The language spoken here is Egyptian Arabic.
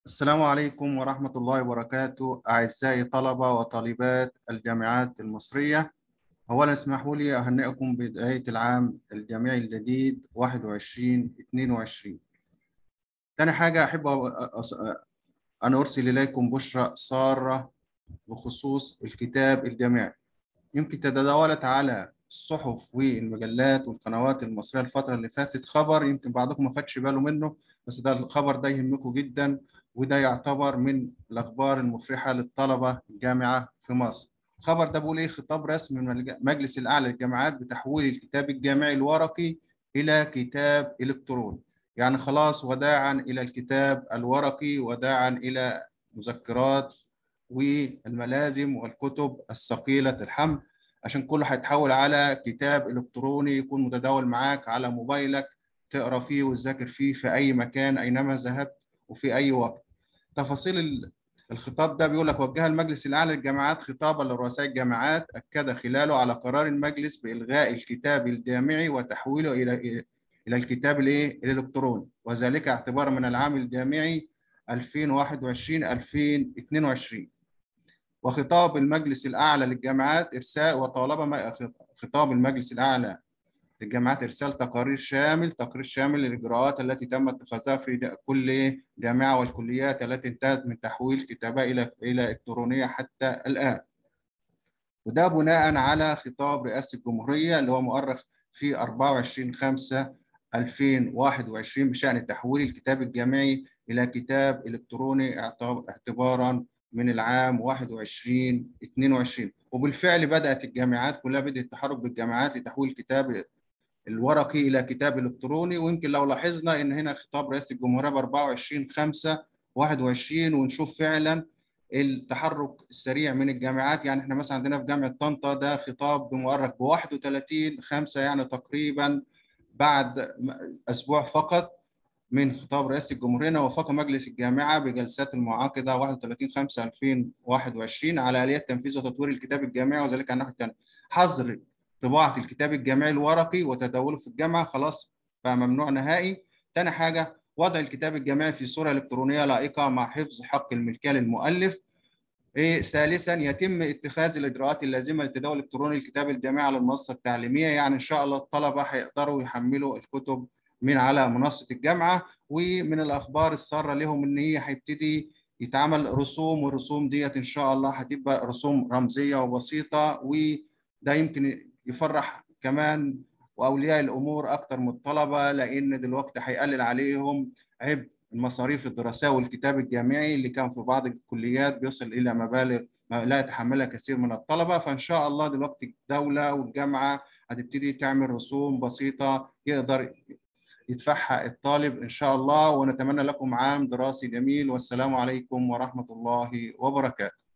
السلام عليكم ورحمة الله وبركاته أعزائي طلبة وطالبات الجامعات المصرية أولا اسمحوا لي أهنئكم بداية العام الجامعي الجديد 21-22 تاني حاجة أحب أن أرسل إليكم بشرى سارة بخصوص الكتاب الجامعي يمكن تتداولت على الصحف والمجلات والقنوات المصرية الفترة اللي فاتت خبر يمكن بعضكم ما خدش باله منه بس ده الخبر ده يهمكم جدا وده يعتبر من الأخبار المفرحة للطلبة الجامعة في مصر الخبر ده بيقول إيه خطاب رسمي من المجلس الأعلى للجامعات بتحويل الكتاب الجامعي الورقي إلى كتاب إلكتروني يعني خلاص وداعا إلى الكتاب الورقي وداعا إلى مذكرات والملازم والكتب الثقيلة الحمل عشان كله هيتحول على كتاب إلكتروني يكون متداول معاك على موبايلك تقرا فيه وتذاكر فيه في أي مكان أينما ذهبت وفي أي وقت تفاصيل الخطاب ده بيقول لك وجه المجلس الأعلى للجامعات خطابا لرؤساء الجامعات أكد خلاله على قرار المجلس بإلغاء الكتاب الجامعي وتحويله إلى إلى الكتاب الإيه الإلكتروني وذلك اعتبارا من العام الجامعي 2021 2022 وخطاب المجلس الأعلى للجامعات إرسال وطالب خطاب المجلس الأعلى للجامعات إرسال تقارير شامل تقرير شامل للإجراءات التي تم اتخاذها في كل جامعة والكليات التي انتهت من تحويل كتابها إلى إلى إلكترونية حتى الآن. وده بناء على خطاب رئاسة الجمهورية اللي هو مؤرخ في 24 5 2021 بشأن تحويل الكتاب الجامعي إلى كتاب إلكتروني اعتبارا من العام 21 22 وبالفعل بدأت الجامعات كلها بدأت التحرك بالجامعات لتحويل الكتاب الورقي الى كتاب الكتروني ويمكن لو لاحظنا ان هنا خطاب رئاسه الجمهوريه ب 24 5 21 ونشوف فعلا التحرك السريع من الجامعات يعني احنا مثلا عندنا في جامعه طنطا ده خطاب بمؤرخ ب 31 5 يعني تقريبا بعد اسبوع فقط من خطاب رئاسه الجمهوريه وافق مجلس الجامعه بجلسات المعاقده 31 5 2021 على اليات تنفيذ وتطوير الكتاب الجامعي وذلك عن ناحيه حظر طباعه الكتاب الجامعي الورقي وتداوله في الجامعه خلاص بقى ممنوع نهائي. تاني حاجه وضع الكتاب الجامعي في صوره الكترونيه لائقه مع حفظ حق الملكيه للمؤلف. إيه ثالثا يتم اتخاذ الاجراءات اللازمه لتداول الكتروني الكتاب الجامعي على المنصه التعليميه يعني ان شاء الله الطلبه هيقدروا يحملوا الكتب من على منصه الجامعه ومن الاخبار الساره لهم ان هي هيبتدي يتعمل رسوم والرسوم ديت ان شاء الله هتبقى رسوم رمزيه وبسيطه وده يمكن يفرح كمان واولياء الامور اكتر من الطلبه لان دلوقتي هيقلل عليهم عبء المصاريف الدراسيه والكتاب الجامعي اللي كان في بعض الكليات بيصل الى مبالغ لا يتحملها كثير من الطلبه فان شاء الله دلوقتي الدوله والجامعه هتبتدي تعمل رسوم بسيطه يقدر يدفعها الطالب ان شاء الله ونتمنى لكم عام دراسي جميل والسلام عليكم ورحمه الله وبركاته